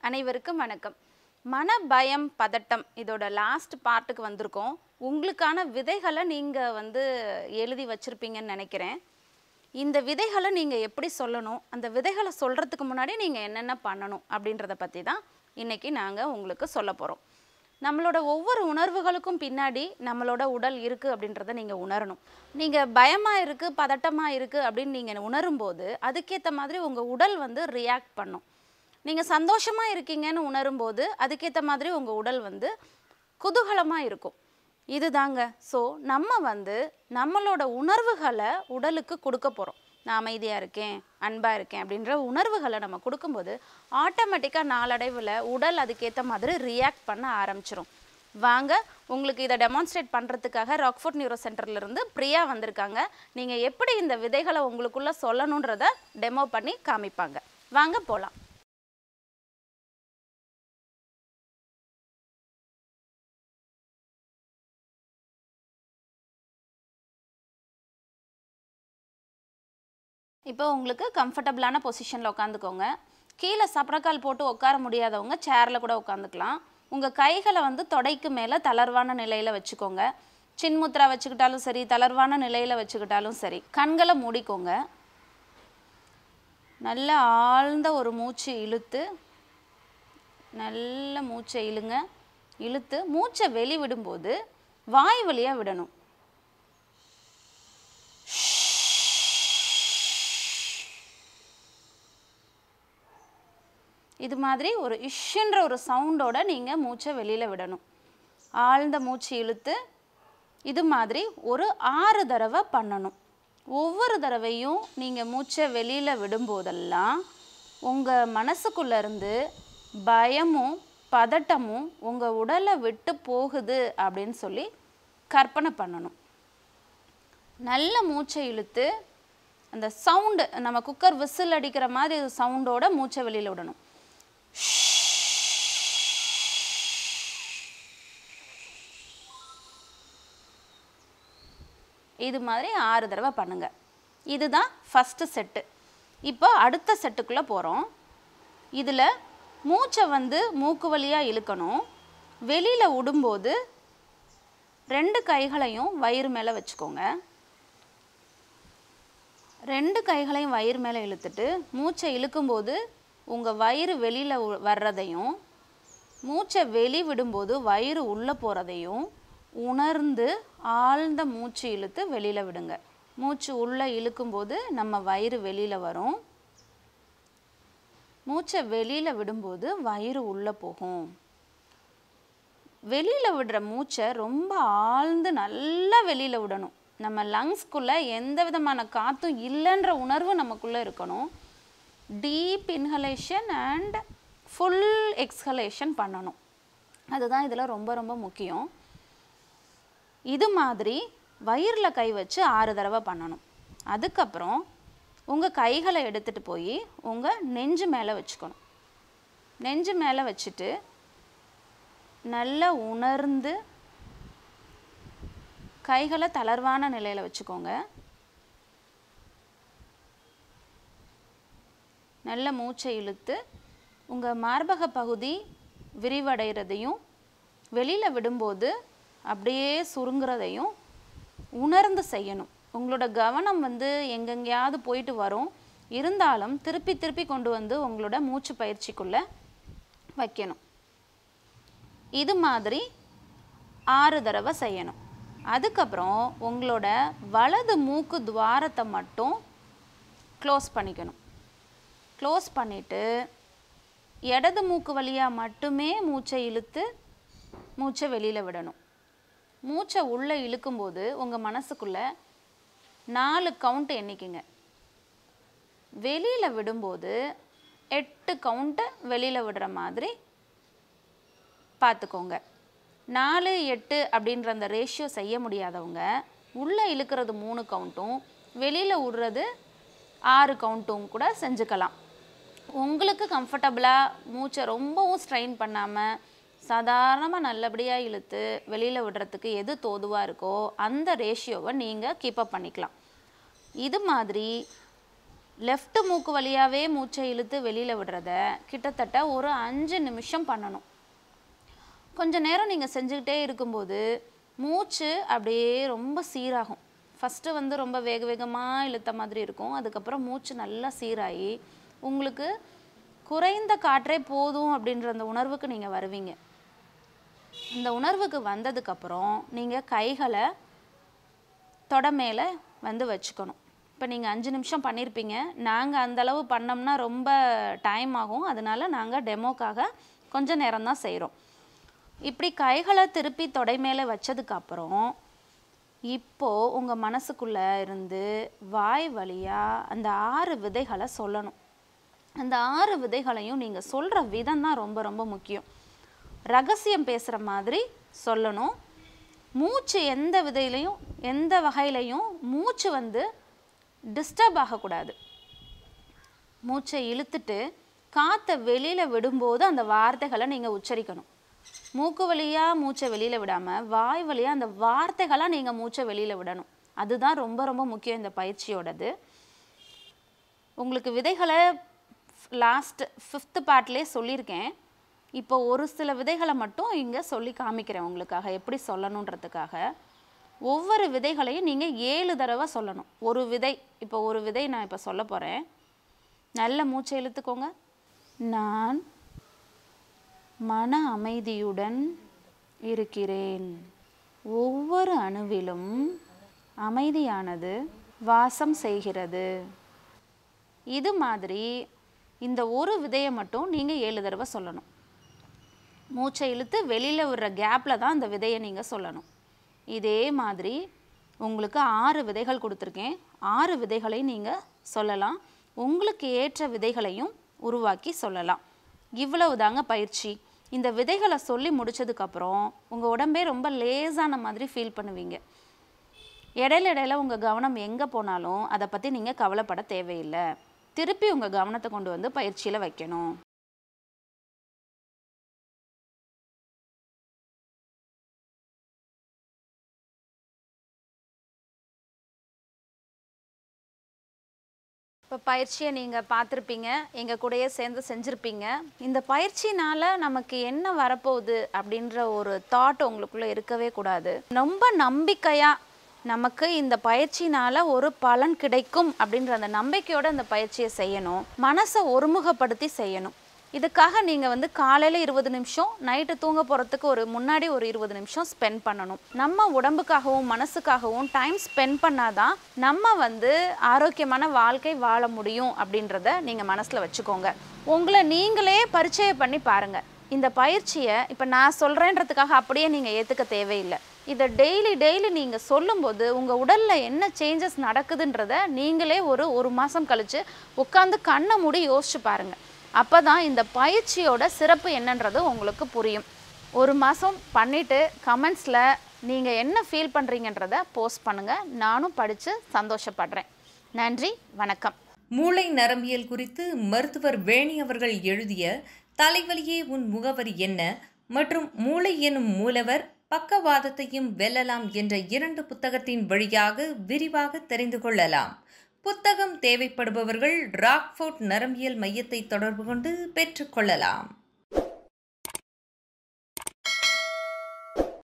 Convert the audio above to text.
அனைவருக்கும் வணக்கம் மன பயம் பதட்டம் இதோட லாஸ்ட் பார்ட்டுக்கு வந்திருக்கோம் உங்களுக்கான விதைகளை நீங்கள் வந்து எழுதி வச்சுருப்பீங்கன்னு நினைக்கிறேன் இந்த விதைகளை நீங்கள் எப்படி சொல்லணும் அந்த விதைகளை சொல்கிறதுக்கு முன்னாடி நீங்கள் என்னென்ன பண்ணணும் அப்படின்றத பற்றி தான் இன்றைக்கி நாங்கள் உங்களுக்கு சொல்ல போகிறோம் நம்மளோட ஒவ்வொரு உணர்வுகளுக்கும் பின்னாடி நம்மளோட உடல் இருக்குது அப்படின்றத நீங்கள் உணரணும் நீங்கள் பயமாக இருக்குது பதட்டமாக இருக்குது அப்படின்னு நீங்கள் உணரும்போது அதுக்கேற்ற மாதிரி உங்கள் உடல் வந்து ரியாக்ட் பண்ணும் நீங்கள் சந்தோஷமாக இருக்கீங்கன்னு உணரும்போது அதுக்கேற்ற மாதிரி உங்கள் உடல் வந்து குதூகலமாக இருக்கும் இதுதாங்க ஸோ நம்ம வந்து நம்மளோட உணர்வுகளை உடலுக்கு கொடுக்க போகிறோம் நான் அமைதியாக இருக்கேன் அன்பாக இருக்கேன் அப்படின்ற உணர்வுகளை நம்ம கொடுக்கும்போது ஆட்டோமேட்டிக்காக நாளடைவில் உடல் அதுக்கேற்ற மாதிரி ரியாக்ட் பண்ண ஆரம்பிச்சிரும் வாங்க உங்களுக்கு இதை டெமான்ஸ்ட்ரேட் பண்ணுறதுக்காக ராக்ஃபோர்ட் நியூரோ சென்டர்லேருந்து பிரியா வந்திருக்காங்க நீங்கள் எப்படி இந்த விதைகளை உங்களுக்குள்ளே சொல்லணுன்றத டெமோ பண்ணி காமிப்பாங்க வாங்க போகலாம் இப்போ உங்களுக்கு கம்ஃபர்டபுளான பொசிஷனில் உட்காந்துக்கோங்க கீழே சப்பரக்கால் போட்டு உட்கார முடியாதவங்க சேரில் கூட உட்காந்துக்கலாம் உங்கள் கைகளை வந்து தொடைக்கு மேலே தளர்வான நிலையில் வச்சுக்கோங்க சின்முத்ரா வச்சுக்கிட்டாலும் சரி தளர்வான நிலையில் வச்சுக்கிட்டாலும் சரி கண்களை மூடிக்கோங்க நல்ல ஆழ்ந்த ஒரு மூச்சு இழுத்து நல்ல மூச்சை இழுங்க இழுத்து மூச்சை வெளி விடும்போது வாய் வழியாக விடணும் இது மாதிரி ஒரு இஷ்ன்ற ஒரு சவுண்டோட நீங்கள் மூச்சை வெளியில் விடணும் ஆழ்ந்த மூச்சு இழுத்து இது மாதிரி ஒரு ஆறு தடவை பண்ணணும் ஒவ்வொரு தடவையும் நீங்கள் மூச்சை வெளியில் விடும்போதெல்லாம் உங்கள் மனசுக்குள்ள இருந்து பயமும் பதட்டமும் உங்கள் உடலை விட்டு போகுது அப்படின்னு சொல்லி கற்பனை பண்ணணும் நல்ல மூச்சை இழுத்து அந்த சவுண்டு நம்ம குக்கர் விசில் அடிக்கிற மாதிரி சவுண்டோட மூச்சை வெளியில் விடணும் இது மாதிரி ஆறு தடவை பண்ணுங்க இதுதான் ஃபஸ்ட்டு செட்டு இப்போ அடுத்த செட்டுக்குள்ளே போகிறோம் இதில் மூச்சை வந்து மூக்கு வழியாக இழுக்கணும் வெளியில் விடும்போது ரெண்டு கைகளையும் வயிறு மேலே வச்சுக்கோங்க ரெண்டு கைகளையும் வயிறு மேலே இழுத்துட்டு மூச்சை இழுக்கும்போது உங்கள் வயிறு வெளியில் வர்றதையும் மூச்சை வெளி விடும்போது வயிறு உள்ளே போகிறதையும் உணர்ந்து ஆழ்ந்த மூச்சு இழுத்து வெளியில் விடுங்க மூச்சு உள்ளே இழுக்கும்போது நம்ம வயிறு வெளியில் வரும் மூச்சை வெளியில் விடும்போது வயிறு உள்ளே போகும் வெளியில் விடுற மூச்சை ரொம்ப ஆழ்ந்து நல்லா வெளியில் விடணும் நம்ம லங்ஸ்குள்ளே எந்த விதமான காற்றும் இல்லைன்ற உணர்வு நமக்குள்ளே இருக்கணும் deep inhalation and full exhalation பண்ணணும் அதுதான் இதில் ரொம்ப ரொம்ப முக்கியம் இது மாதிரி வயிறில் கை வச்சு ஆறு தடவை பண்ணணும் அதுக்கப்புறம் உங்கள் கைகளை எடுத்துகிட்டு போய் உங்கள் நெஞ்சு மேலே வச்சுக்கணும் நெஞ்சு மேலே வச்சுட்டு நல்லா உணர்ந்து கைகளை தளர்வான நிலையில் வச்சுக்கோங்க நல்ல மூச்சை இழுத்து உங்கள் மார்பக பகுதி விரிவடைகிறதையும் வெளியில் விடும்போது அப்படியே சுருங்குறதையும் உணர்ந்து செய்யணும் உங்களோட கவனம் வந்து எங்கெங்கேயாவது போயிட்டு வரும் இருந்தாலும் திருப்பி திருப்பி கொண்டு வந்து உங்களோட மூச்சு பயிற்சிக்குள்ளே வைக்கணும் இது மாதிரி ஆறு தடவை செய்யணும் அதுக்கப்புறம் உங்களோட வலது மூக்கு துவாரத்தை மட்டும் க்ளோஸ் பண்ணிக்கணும் க்ளோஸ் பண்ணிவிட்டு இடது மூக்கு வழியாக மட்டுமே மூச்சை இழுத்து மூச்சை வெளியில் விடணும் மூச்சை உள்ளே இழுக்கும்போது உங்கள் மனசுக்குள்ளே நாலு கவுண்ட் எண்ணிக்குங்க வெளியில் விடும்போது எட்டு கவுண்ட்டை வெளியில் விடுற மாதிரி பார்த்துக்கோங்க நாலு எட்டு அப்படின்ற அந்த ரேஷியோ செய்ய முடியாதவங்க உள்ளே இழுக்கிறது மூணு கவுண்ட்டும் வெளியில் விடுறது ஆறு கவுண்ட்டும் கூட செஞ்சுக்கலாம் உங்களுக்கு கம்ஃபர்டபுளாக மூச்சை ரொம்பவும் ஸ்ட்ரெயின் பண்ணாமல் சாதாரணமாக நல்லபடியாக இழுத்து வெளியில் விடுறதுக்கு எது தோதுவாக இருக்கோ அந்த ரேஷியோவை நீங்கள் கீப்பப் பண்ணிக்கலாம் இது மாதிரி லெஃப்ட் மூக்கு வழியாகவே மூச்சை இழுத்து வெளியில் விடுறத கிட்டத்தட்ட ஒரு அஞ்சு நிமிஷம் பண்ணணும் கொஞ்ச நேரம் நீங்கள் செஞ்சுக்கிட்டே இருக்கும்போது மூச்சு அப்படியே ரொம்ப சீராகும் ஃபஸ்ட்டு வந்து ரொம்ப வேக வேகமாக இழுத்த மாதிரி இருக்கும் அதுக்கப்புறம் மூச்சு நல்லா சீராகி உங்களுக்கு குறைந்த காற்றே போதும் அப்படின்ற அந்த உணர்வுக்கு நீங்கள் வருவீங்க இந்த உணர்வுக்கு வந்ததுக்கப்புறம் நீங்கள் கைகளை தொட மேலே வந்து வச்சுக்கணும் இப்போ நீங்கள் அஞ்சு நிமிஷம் பண்ணியிருப்பீங்க நாங்கள் அந்த அளவு பண்ணோம்னா ரொம்ப டைம் ஆகும் அதனால நாங்கள் டெமோக்காக கொஞ்ச நேரம் தான் செய்கிறோம் இப்படி கைகளை திருப்பி தொடை மேலே வச்சதுக்கப்புறம் இப்போது உங்கள் மனசுக்குள்ளே இருந்து வாய் வழியாக அந்த ஆறு விதைகளை சொல்லணும் அந்த ஆறு விதைகளையும் நீங்கள் சொல்கிற விதம் தான் ரொம்ப ரொம்ப முக்கியம் ரகசியம் பேசுகிற மாதிரி சொல்லணும் மூச்சு எந்த விதையிலையும் எந்த வகையிலையும் மூச்சு வந்து டிஸ்டர்ப் ஆகக்கூடாது மூச்சை இழுத்துட்டு காற்றை வெளியில் விடும்போது அந்த வார்த்தைகளை நீங்கள் உச்சரிக்கணும் மூக்கு வழியாக மூச்சை வெளியில் விடாமல் வாய் வழியாக அந்த வார்த்தைகளாக நீங்கள் மூச்சை வெளியில் விடணும் அதுதான் ரொம்ப ரொம்ப முக்கியம் இந்த பயிற்சியோடது உங்களுக்கு விதைகளை லாஸ்ட் ஃபிஃப்த்து பார்ட்லேயே சொல்லியிருக்கேன் இப்போ ஒரு சில விதைகளை மட்டும் இங்கே சொல்லி காமிக்கிறேன் உங்களுக்காக எப்படி சொல்லணுன்றதுக்காக ஒவ்வொரு விதைகளையும் நீங்கள் ஏழு தடவை சொல்லணும் ஒரு விதை இப்போ ஒரு விதை நான் இப்போ சொல்ல போகிறேன் நல்ல மூச்சை இழுத்துக்கோங்க நான் மன அமைதியுடன் இருக்கிறேன் ஒவ்வொரு அணுவிலும் அமைதியானது வாசம் செய்கிறது இது மாதிரி இந்த ஒரு விதையை மட்டும் நீங்கள் ஏழு தடவை சொல்லணும் மூச்சை இழுத்து வெளியில் விடுற கேப்பில் தான் அந்த விதையை நீங்கள் சொல்லணும் இதே மாதிரி உங்களுக்கு ஆறு விதைகள் கொடுத்துருக்கேன் ஆறு விதைகளை நீங்கள் சொல்லலாம் உங்களுக்கு ஏற்ற விதைகளையும் உருவாக்கி சொல்லலாம் இவ்வளவு தாங்க பயிற்சி இந்த விதைகளை சொல்லி முடிச்சதுக்கப்புறம் உங்கள் உடம்பே ரொம்ப லேசான மாதிரி ஃபீல் பண்ணுவீங்க இடையில இடையில உங்கள் கவனம் எங்கே போனாலும் அதை பற்றி நீங்கள் கவலைப்பட தேவையில்லை திருப்பி உங்கள் கவனத்தை கொண்டு வந்து பயிற்சியில் வைக்கணும் இப்போ பயிற்சியை நீங்கள் பார்த்துருப்பீங்க எங்கள் கூடயே சேர்ந்து செஞ்சுருப்பீங்க இந்த பயிற்சினால் நமக்கு என்ன வரப்போகுது அப்படின்ற ஒரு தாட் உங்களுக்குள்ளே இருக்கவே கூடாது ரொம்ப நம்பிக்கையாக நமக்கு இந்த பயிற்சினால் ஒரு பலன் கிடைக்கும் அப்படின்ற அந்த நம்பிக்கையோட அந்த பயிற்சியை செய்யணும் மனசை ஒருமுகப்படுத்தி செய்யணும் இதுக்காக நீங்கள் வந்து காலையில் இருபது நிமிஷம் நைட்டு தூங்க போகிறதுக்கு ஒரு முன்னாடி ஒரு இருபது நிமிஷம் ஸ்பெண்ட் பண்ணணும் நம்ம உடம்புக்காகவும் மனசுக்காகவும் டைம் ஸ்பெண்ட் பண்ணாதான் நம்ம வந்து ஆரோக்கியமான வாழ்க்கை வாழ முடியும் அப்படின்றத நீங்கள் மனசில் வச்சுக்கோங்க உங்களை நீங்களே பரிச்சயம் பண்ணி பாருங்கள் இந்த பயிற்சியை இப்போ நான் சொல்கிறேன்றதுக்காக அப்படியே நீங்கள் ஏற்றுக்க தேவையில்லை இதை டெய்லி டெய்லி நீங்கள் சொல்லும்போது உங்கள் உடலில் என்ன சேஞ்சஸ் நடக்குதுன்றத நீங்களே ஒரு ஒரு மாதம் கழித்து உட்காந்து கண்ணை மூடி யோசிச்சு பாருங்கள் அப்போ தான் இந்த பயிற்சியோட சிறப்பு என்னன்றது உங்களுக்கு புரியும் ஒரு மாதம் பண்ணிவிட்டு கமெண்ட்ஸில் நீங்கள் என்ன ஃபீல் பண்ணுறீங்கன்றத போஸ்ட் பண்ணுங்கள் நானும் படித்து சந்தோஷப்படுறேன் நன்றி வணக்கம் மூளை நரம்பியல் குறித்து மருத்துவர் வேணி அவர்கள் எழுதிய தலைவலியே உன் முகவரி என்ன மற்றும் மூளை எனும் மூலவர் பக்கவாதத்தையும் வெல்லலாம் என்ற இரண்டு புத்தகத்தின் வழியாக விரிவாக தெரிந்து கொள்ளலாம் புத்தகம் தேவைப்படுபவர்கள் ராக்ஃபோர்ட் நரம்பியல் மையத்தை தொடர்பு கொண்டு பெற்றுக்கொள்ளலாம்